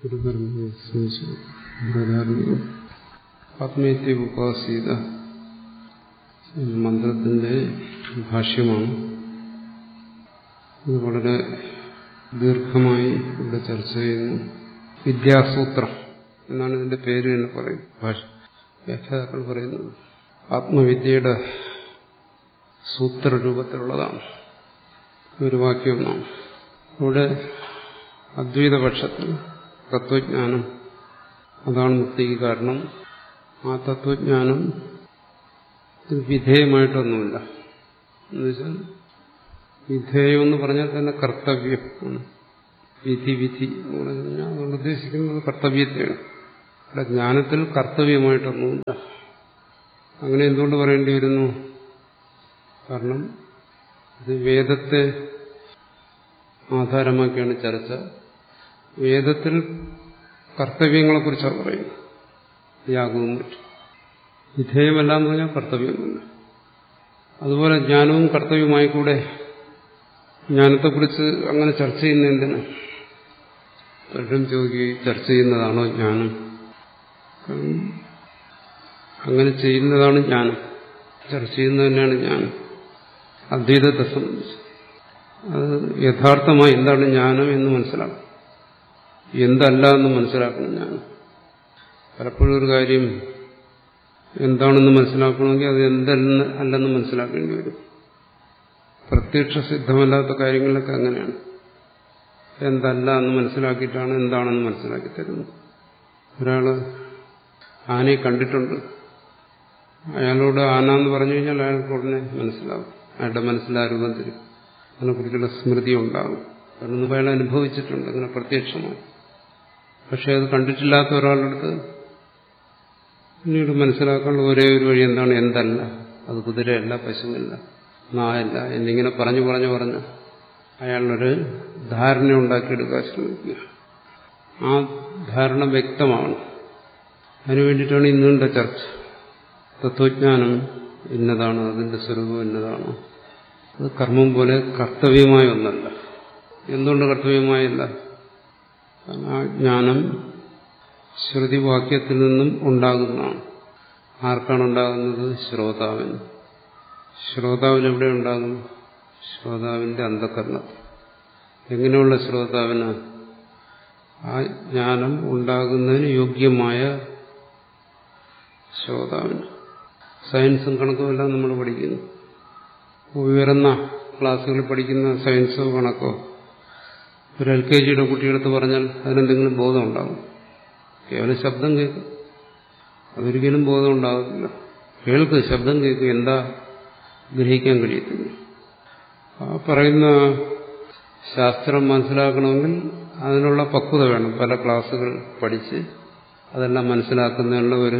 ആത്മീയത്തെ ഉപാസീത മന്ത്രത്തിന്റെ ഭാഷ്യമാണ് ഇത് വളരെ ദീർഘമായി ഇവിടെ ചർച്ച ചെയ്യുന്നു വിദ്യാസൂത്രം എന്നാണ് ഇതിന്റെ പേര് എന്ന് പറയും ഭാഷ വ്യാഖ്യാതാക്കൾ പറയുന്നത് ആത്മവിദ്യയുടെ സൂത്രരൂപത്തിലുള്ളതാണ് ഒരു വാക്യം ഒന്നാണ് ഇവിടെ അദ്വൈതപക്ഷത്തിൽ തത്വജ്ഞാനം അതാണ് മുക്തിക്ക് കാരണം ആ തത്വജ്ഞാനം വിധേയമായിട്ടൊന്നുമില്ല എന്നുവെച്ചാൽ വിധേയം എന്ന് പറഞ്ഞാൽ തന്നെ കർത്തവ്യം ആണ് വിധി വിധി എന്ന് പറഞ്ഞു കഴിഞ്ഞാൽ അതുകൊണ്ട് ഉദ്ദേശിക്കുന്നത് കർത്തവ്യത്തെയാണ് ഇവിടെ ജ്ഞാനത്തിൽ കർത്തവ്യമായിട്ടൊന്നുമില്ല അങ്ങനെ എന്തുകൊണ്ട് പറയേണ്ടി വരുന്നു കാരണം ഇത് വേദത്തെ ആധാരമാക്കിയാണ് ചർച്ച വേദത്തിൽ കർത്തവ്യങ്ങളെക്കുറിച്ചാണ് പറയുന്നത് യാഗവും മറ്റും വിധേയമല്ല എന്ന് പറഞ്ഞാൽ കർത്തവ്യമല്ല അതുപോലെ ജ്ഞാനവും കർത്തവ്യമായി കൂടെ ജ്ഞാനത്തെക്കുറിച്ച് അങ്ങനെ ചർച്ച ചെയ്യുന്ന എന്തിന് പലരും ചോദിക്കുകയും ചർച്ച ചെയ്യുന്നതാണോ ജ്ഞാനം അങ്ങനെ ചെയ്യുന്നതാണ് ജ്ഞാനം ചർച്ച ചെയ്യുന്നത് തന്നെയാണ് ജ്ഞാനം അദ്വൈതത്തെ സംബന്ധിച്ച് അത് യഥാർത്ഥമായി എന്താണ് ജ്ഞാനം എന്ന് മനസ്സിലാക്കണം എന്തല്ല എന്ന് മനസ്സിലാക്കണം ജ്ഞാനം പലപ്പോഴും ഒരു കാര്യം എന്താണെന്ന് മനസ്സിലാക്കണമെങ്കിൽ അത് എന്തെന്ന് അല്ലെന്ന് മനസ്സിലാക്കേണ്ടി വരും പ്രത്യക്ഷ സിദ്ധമല്ലാത്ത കാര്യങ്ങളിലൊക്കെ അങ്ങനെയാണ് എന്തല്ല എന്ന് മനസ്സിലാക്കിയിട്ടാണ് എന്താണെന്ന് മനസ്സിലാക്കി തരുന്നത് ഒരാള് ആനയെ കണ്ടിട്ടുണ്ട് അയാളോട് ആന എന്ന് പറഞ്ഞു കഴിഞ്ഞാൽ അയാൾക്ക് ഉടനെ മനസ്സിലാവും അയാളുടെ മനസ്സിലാ രൂപത്തിൽ അതിനെക്കുറിച്ചുള്ള സ്മൃതി ഉണ്ടാകും കാരണം മുമ്പ് അയാൾ അനുഭവിച്ചിട്ടുണ്ട് അങ്ങനെ പ്രത്യക്ഷമായി പക്ഷെ അത് കണ്ടിട്ടില്ലാത്ത ഒരാളുടെ അടുത്ത് പിന്നീട് മനസ്സിലാക്കാനുള്ള ഒരേ ഒരു വഴി എന്താണ് എന്തല്ല അത് കുതിരയല്ല പശുവല്ല നായല്ല എന്നിങ്ങനെ പറഞ്ഞു പറഞ്ഞു പറഞ്ഞ് അയാളൊരു ധാരണ ഉണ്ടാക്കിയെടുക്കാൻ ശ്രമിക്കുക ആ ധാരണ വ്യക്തമാണ് അതിനു വേണ്ടിയിട്ടാണ് ഇന്നുണ്ട ചർച്ച തത്വജ്ഞാനം ഇന്നതാണ് അതിന്റെ സ്വരൂപം ഇന്നതാണ് അത് കർമ്മം പോലെ കർത്തവ്യമായ ഒന്നല്ല എന്തുകൊണ്ട് കർത്തവ്യമായല്ല കാരണം ആ ജ്ഞാനം ശ്രുതിവാക്യത്തിൽ നിന്നും ഉണ്ടാകുന്നതാണ് ആർക്കാണ് ഉണ്ടാകുന്നത് ശ്രോതാവിന് ശ്രോതാവിന് എവിടെ ഉണ്ടാകും ശ്രോതാവിന്റെ അന്ധകരണത്തിൽ എങ്ങനെയുള്ള ശ്രോതാവിന് ആ ജ്ഞാനം ഉണ്ടാകുന്നതിന് യോഗ്യമായ ശ്രോതാവിന് സയൻസും കണക്കുമെല്ലാം നമ്മൾ പഠിക്കുന്നു ഉയർന്ന ക്ലാസ്സുകളിൽ പഠിക്കുന്ന സയൻസോ കണക്കോ ഒരു എൽ കെ ജിയുടെ കുട്ടിയെടുത്ത് പറഞ്ഞാൽ അതിനെന്തെങ്കിലും ബോധം ഉണ്ടാകും കേവലം ശബ്ദം കേൾക്കും അതൊരിക്കലും ബോധം ഉണ്ടാകത്തില്ല കേൾക്ക് ശബ്ദം കേൾക്കും എന്താ ഗ്രഹിക്കാൻ കഴിയത്തില്ല ആ പറയുന്ന ശാസ്ത്രം മനസ്സിലാക്കണമെങ്കിൽ അതിനുള്ള പക്വത വേണം പല ക്ലാസ്സുകൾ പഠിച്ച് അതെല്ലാം മനസ്സിലാക്കുന്നതിനുള്ള ഒരു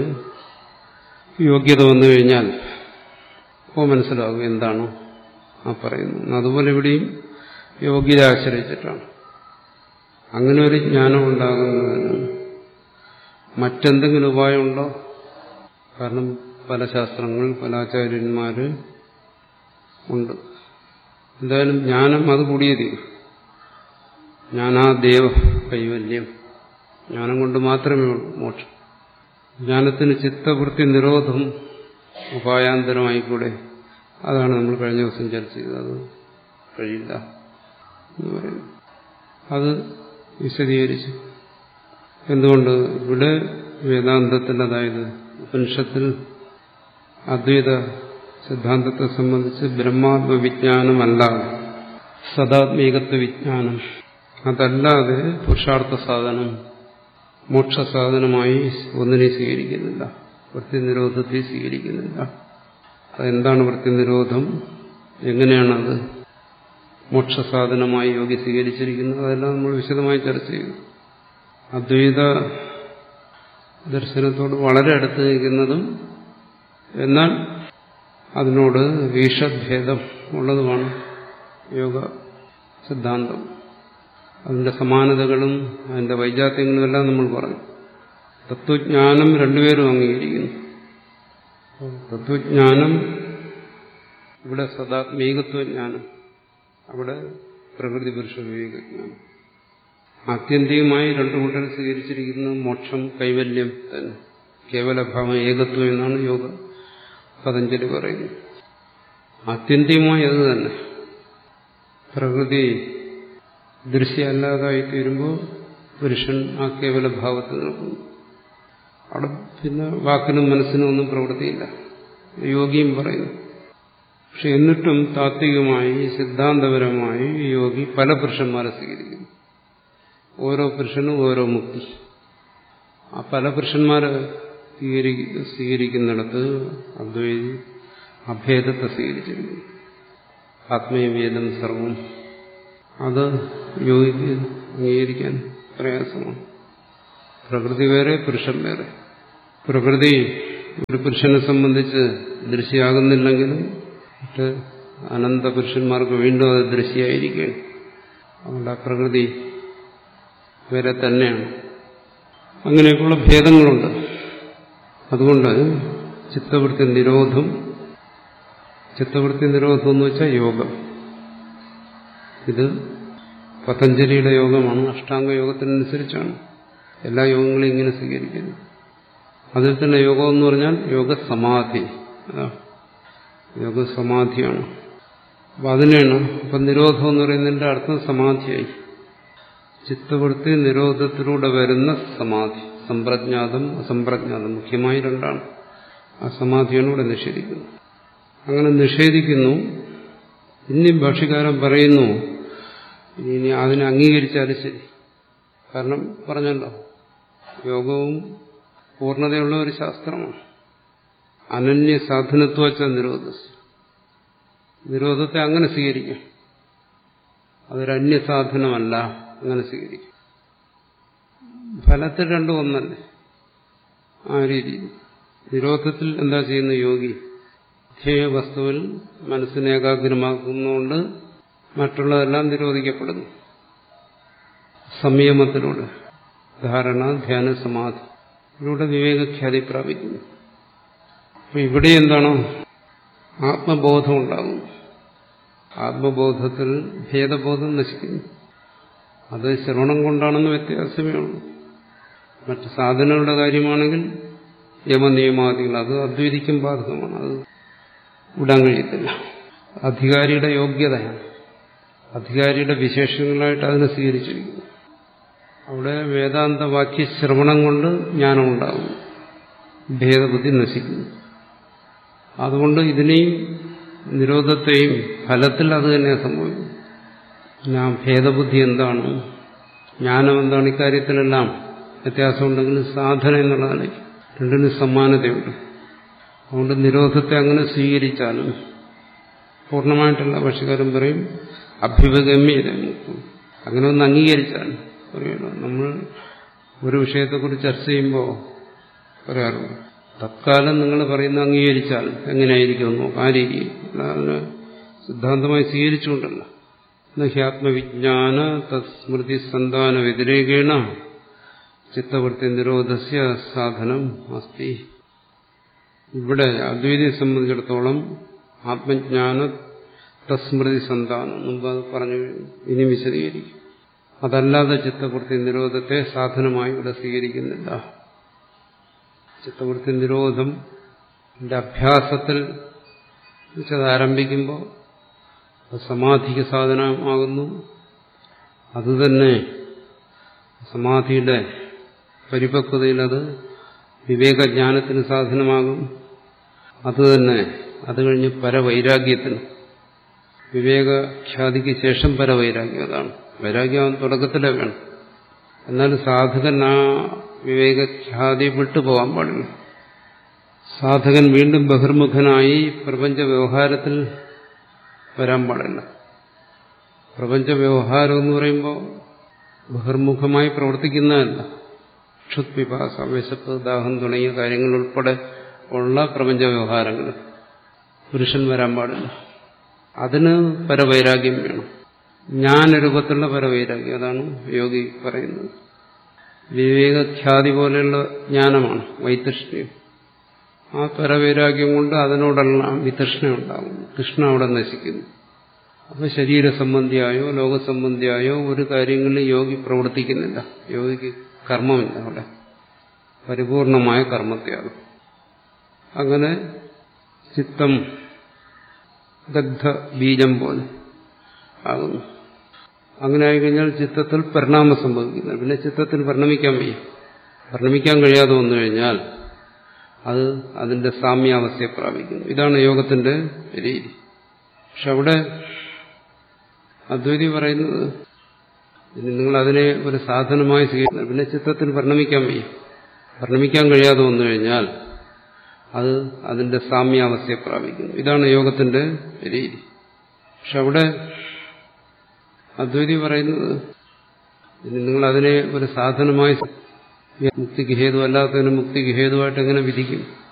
യോഗ്യത വന്നു കഴിഞ്ഞാൽ അപ്പോൾ മനസ്സിലാകും എന്താണോ ആ പറയുന്നത് അതുപോലെ ഇവിടെയും യോഗ്യത ആശ്രയിച്ചിട്ടാണ് അങ്ങനെ ഒരു ജ്ഞാനം ഉണ്ടാകുന്നതിന് മറ്റെന്തെങ്കിലും ഉപായമുണ്ടോ കാരണം പല ശാസ്ത്രങ്ങൾ പല ആചാര്യന്മാര് ഉണ്ട് എന്തായാലും ജ്ഞാനം അത് കൂടിയേ തീരും ജ്ഞാനാദേവ കൈവല്യം ജ്ഞാനം കൊണ്ട് മാത്രമേ ഉള്ളൂ മോക്ഷം ജ്ഞാനത്തിന് ചിത്തവൃത്തി നിരോധം ഉപായാന്തരമായിക്കൂടെ അതാണ് നമ്മൾ കഴിഞ്ഞ ദിവസം ചർച്ച ചെയ്തത് അത് കഴിയില്ല എന്ന് പറയുന്നു അത് വിശദീകരിച്ചു എന്തുകൊണ്ട് ഇവിടെ വേദാന്തത്തിൽ അതായത് ഉപനിഷത്തിൽ അദ്വൈത സിദ്ധാന്തത്തെ സംബന്ധിച്ച് ബ്രഹ്മാത്മവിജ്ഞാനമല്ലാതെ സദാത്മീകത്വ വിജ്ഞാനം അതല്ലാതെ പുരുഷാർത്ഥ സാധനം മോക്ഷസാധനമായി ഒന്നിനെ സ്വീകരിക്കുന്നില്ല വൃത്തിനിരോധത്തെ സ്വീകരിക്കുന്നില്ല അതെന്താണ് വൃത്തിനിരോധം എങ്ങനെയാണത് മോക്ഷസാധനമായി യോഗി സ്വീകരിച്ചിരിക്കുന്നത് അതെല്ലാം നമ്മൾ വിശദമായി ചർച്ച ചെയ്തു അദ്വൈത ദർശനത്തോട് വളരെ അടുത്ത് നിൽക്കുന്നതും എന്നാൽ അതിനോട് വീഷഭേദം ഉള്ളതുമാണ് യോഗ സിദ്ധാന്തം അതിന്റെ സമാനതകളും അതിന്റെ വൈജാത്യങ്ങളും എല്ലാം നമ്മൾ പറഞ്ഞു തത്വജ്ഞാനം രണ്ടുപേരും അംഗീകരിക്കുന്നു തത്വജ്ഞാനം ഇവിടെ സദാത്മീകത്വജ്ഞാനം അവിടെ പ്രകൃതി പുരുഷ വിവേകജ്ഞാനം ആത്യന്തികമായി രണ്ടു കൂട്ടർ സ്വീകരിച്ചിരിക്കുന്ന മോക്ഷം കൈവല്യം തന്നെ കേവലഭാവം ഏകത്വം എന്നാണ് യോഗ പതഞ്ജലി പറയുന്നത് ആത്യന്തികമായി അത് തന്നെ പ്രകൃതി ദൃശ്യമല്ലാതായി തീരുമ്പോൾ പുരുഷൻ ആ കേവല ഭാവത്തിൽ നിൽക്കുന്നു അവിടെ പിന്നെ വാക്കിനും മനസ്സിനും ഒന്നും പ്രവൃത്തിയില്ല യോഗിയും പറയുന്നു പക്ഷെ എന്നിട്ടും താത്വികമായി സിദ്ധാന്തപരമായി യോഗി പല പുരുഷന്മാരെ സ്വീകരിക്കുന്നു ഓരോ പുരുഷനും ഓരോ മുക്തി ആ പല പുരുഷന്മാരെ സ്വീകരിക്കുന്നിടത്ത് അദ്വൈതി അഭേദത്തെ സ്വീകരിച്ചിരിക്കുന്നു ആത്മീയവേദം സർവം അത് യോഗിക്ക് അംഗീകരിക്കാൻ പ്രയാസമാണ് പ്രകൃതി വേറെ പുരുഷൻ വേറെ പ്രകൃതി ഒരു പുരുഷനെ സംബന്ധിച്ച് ദൃശ്യമാകുന്നില്ലെങ്കിലും മറ്റ് അനന്ത പുരുഷന്മാർക്ക് വീണ്ടും അത് ദൃശ്യമായിരിക്കുകയാണ് അതുകൊണ്ട് ആ പ്രകൃതി വേറെ തന്നെയാണ് അങ്ങനെയൊക്കെയുള്ള ഭേദങ്ങളുണ്ട് അതുകൊണ്ട് ചിത്തവൃത്തി നിരോധം ചിത്തവൃത്തി നിരോധം എന്ന് വെച്ചാൽ യോഗം ഇത് പതഞ്ജലിയുടെ യോഗമാണ് അഷ്ടാംഗ യോഗത്തിനനുസരിച്ചാണ് എല്ലാ യോഗങ്ങളെയും ഇങ്ങനെ സ്വീകരിക്കുന്നത് അതിൽ തന്നെ യോഗം എന്ന് പറഞ്ഞാൽ യോഗസമാധി അതാ യോഗസമാധിയാണ് അപ്പം അതിനെയാണ് അപ്പം നിരോധം എന്ന് പറയുന്നതിൻ്റെ അർത്ഥം സമാധിയായി ചിത്തവൃത്തി നിരോധത്തിലൂടെ വരുന്ന സമാധി സമ്പ്രജ്ഞാതം അസംപ്രജ്ഞാതം മുഖ്യമായി രണ്ടാണ് ആ സമാധിയാണ് ഇവിടെ നിഷേധിക്കുന്നത് അങ്ങനെ നിഷേധിക്കുന്നു ഇനി ഭാഷകാരൻ പറയുന്നു ഇനി അതിനെ അംഗീകരിച്ചാലും ശരി കാരണം പറഞ്ഞല്ലോ യോഗവും പൂർണ്ണതയുള്ള ഒരു ശാസ്ത്രമാണ് അനന്യ സാധനത്വച്ച നിരോധ നിരോധത്തെ അങ്ങനെ സ്വീകരിക്കാം അതൊരു അന്യസാധനമല്ല അങ്ങനെ സ്വീകരിക്കും ഫലത്തിൽ രണ്ടും ഒന്നല്ലേ ആ രീതിയിൽ നിരോധത്തിൽ എന്താ ചെയ്യുന്ന യോഗി ധ്യേയ വസ്തുവിൽ മനസ്സിനെ ഏകാഗ്രമാക്കുന്നതുകൊണ്ട് മറ്റുള്ളതെല്ലാം നിരോധിക്കപ്പെടുന്നു സംയമത്തിലൂടെ ധാരണ ധ്യാന സമാധി ഇതിലൂടെ വിവേകഖ്യാതി പ്രാപിക്കുന്നു അപ്പൊ ഇവിടെ എന്താണ് ആത്മബോധം ഉണ്ടാകുന്നു ആത്മബോധത്തിൽ ഭേദബോധം നശിക്കുന്നു അത് ശ്രവണം കൊണ്ടാണെന്ന് വ്യത്യാസമേ ഉള്ളൂ മറ്റ് സാധനങ്ങളുടെ കാര്യമാണെങ്കിൽ യമനിയമാദികൾ അത് അദ്വൈതിക്കും ബാധകമാണ് അത് വിടാൻ കഴിയത്തില്ല അധികാരിയുടെ യോഗ്യതയാണ് അധികാരിയുടെ വിശേഷങ്ങളായിട്ട് അതിനെ സ്വീകരിച്ചിരിക്കുന്നു അവിടെ വേദാന്ത വാക്യ ശ്രവണം കൊണ്ട് ജ്ഞാനം ഉണ്ടാകും ഭേദബുദ്ധി നശിക്കുന്നു അതുകൊണ്ട് ഇതിനെയും നിരോധത്തെയും ഫലത്തിൽ അത് തന്നെ സംഭവിക്കും പിന്നെ ആ ഭേദബുദ്ധി എന്താണ് ജ്ഞാനം എന്താണ് ഇക്കാര്യത്തിലെല്ലാം വ്യത്യാസമുണ്ടെങ്കിലും സാധന എന്നുള്ളതാണ് രണ്ടിനും സമാനതയുണ്ട് അതുകൊണ്ട് നിരോധത്തെ അങ്ങനെ സ്വീകരിച്ചാലും പൂർണ്ണമായിട്ടുള്ള ഭക്ഷ്യക്കാരൻ പറയും അഭ്യുപഗമ്യത അങ്ങനെ ഒന്ന് അംഗീകരിച്ചാൽ പറയുമല്ലോ നമ്മൾ ഒരു വിഷയത്തെക്കുറിച്ച് ചർച്ച ചെയ്യുമ്പോൾ പറയാറുണ്ട് തത്കാലം നിങ്ങൾ പറയുന്ന അംഗീകരിച്ചാൽ എങ്ങനെയായിരിക്കും നോക്കാം ആ രീതിയിൽ അതിന് സിദ്ധാന്തമായി സ്വീകരിച്ചുകൊണ്ടല്ല നഹ്യാത്മവിജ്ഞാന തസ്മൃതി സന്താന വ്യതിരേകേണ ചിത്തവൃത്തി നിരോധസ്യ സാധനം അസ്തി ഇവിടെ അദ്വൈതിയെ സംബന്ധിച്ചിടത്തോളം ആത്മജ്ഞാന തസ്മൃതി സന്താനം മുമ്പ് അത് പറഞ്ഞു ഇനി വിശദീകരിക്കും അതല്ലാതെ ചിത്തവൃത്തി നിരോധത്തെ സാധനമായി ഇവിടെ സ്വീകരിക്കുന്നില്ല ചിത്തവൃത്തി നിരോധം അഭ്യാസത്തിൽ അത് ആരംഭിക്കുമ്പോൾ സമാധിക്ക് സാധനമാകുന്നു അതുതന്നെ സമാധിയുടെ പരിപക്വതയിൽ അത് വിവേകജ്ഞാനത്തിന് സാധനമാകും അതുതന്നെ അത് കഴിഞ്ഞ് പരവൈരാഗ്യത്തിന് വിവേകഖ്യാതിക്ക് ശേഷം പരവൈരാഗ്യം അതാണ് വൈരാഗ്യം തുടക്കത്തിലേ വേണം എന്നാൽ സാധകൻ ആ വിവേകഖ്യാതി വിട്ടുപോകാൻ പാടില്ല സാധകൻ വീണ്ടും ബഹിർമുഖനായി പ്രപഞ്ച വ്യവഹാരത്തിൽ വരാൻ പാടില്ല പ്രപഞ്ച വ്യവഹാരം എന്ന് പറയുമ്പോൾ ബഹിർമുഖമായി പ്രവർത്തിക്കുന്നതല്ല ക്ഷുത്പിപാസ വിശപ്പ് ദാഹം തുടങ്ങിയ കാര്യങ്ങൾ ഉൾപ്പെടെ ഉള്ള പ്രപഞ്ച വ്യവഹാരങ്ങൾ പുരുഷൻ വരാൻ പാടില്ല അതിന് പരവൈരാഗ്യം വേണം ജ്ഞാനരൂപത്തിലുള്ള പരവൈരാഗ്യം അതാണ് യോഗി പറയുന്നത് വിവേകഖ്യാതി പോലെയുള്ള ജ്ഞാനമാണ് വൈതൃഷ്ണ്യം ആ പരവൈരാഗ്യം കൊണ്ട് അതിനോടെല്ലാം വിതൃഷ്ണ ഉണ്ടാകുന്നു കൃഷ്ണ അവിടെ നശിക്കുന്നു അപ്പൊ ശരീര സംബന്ധിയായോ ലോകസംബന്ധിയായോ ഒരു കാര്യങ്ങളിലും യോഗി പ്രവർത്തിക്കുന്നില്ല യോഗിക്ക് കർമ്മമില്ല അവിടെ പരിപൂർണമായ കർമ്മത്യാഗം അങ്ങനെ ചിത്തം ദഗ്ധ ബീജം പോലെ ആകുന്നു അങ്ങനെ ആയിക്കഴിഞ്ഞാൽ ചിത്തത്തിൽ പരിണാമം സംഭവിക്കുന്നു പിന്നെ ചിത്തത്തിന് പരിണമിക്കാൻ വയ്യ പരിണമിക്കാൻ കഴിയാതെ വന്നു കഴിഞ്ഞാൽ അത് അതിന്റെ സാമ്യാവസ്ഥയെ പ്രാപിക്കുന്നു ഇതാണ് യോഗത്തിന്റെ രീതി പക്ഷെ അവിടെ അദ്വൈതി പറയുന്നത് ഇനി നിങ്ങൾ അതിനെ ഒരു സാധനമായി സ്വീകരിക്കുന്നത് പിന്നെ ചിത്രത്തിന് പരിണമിക്കാൻ വയ്യ പരിണമിക്കാൻ കഴിയാതെ വന്നു കഴിഞ്ഞാൽ അത് അതിന്റെ സാമ്യാവസ്ഥയെ പ്രാപിക്കുന്നു ഇതാണ് യോഗത്തിന്റെ രീതി പക്ഷെ അവിടെ അദ്വൈതി പറയുന്നത് ഇനി നിങ്ങൾ അതിനെ ഒരു സാധനമായി മുക്തിക്ക് ഹേതു അല്ലാത്തതിന് മുക്തിക്ക് ഹേതുവായിട്ട് എങ്ങനെ വിധിക്കും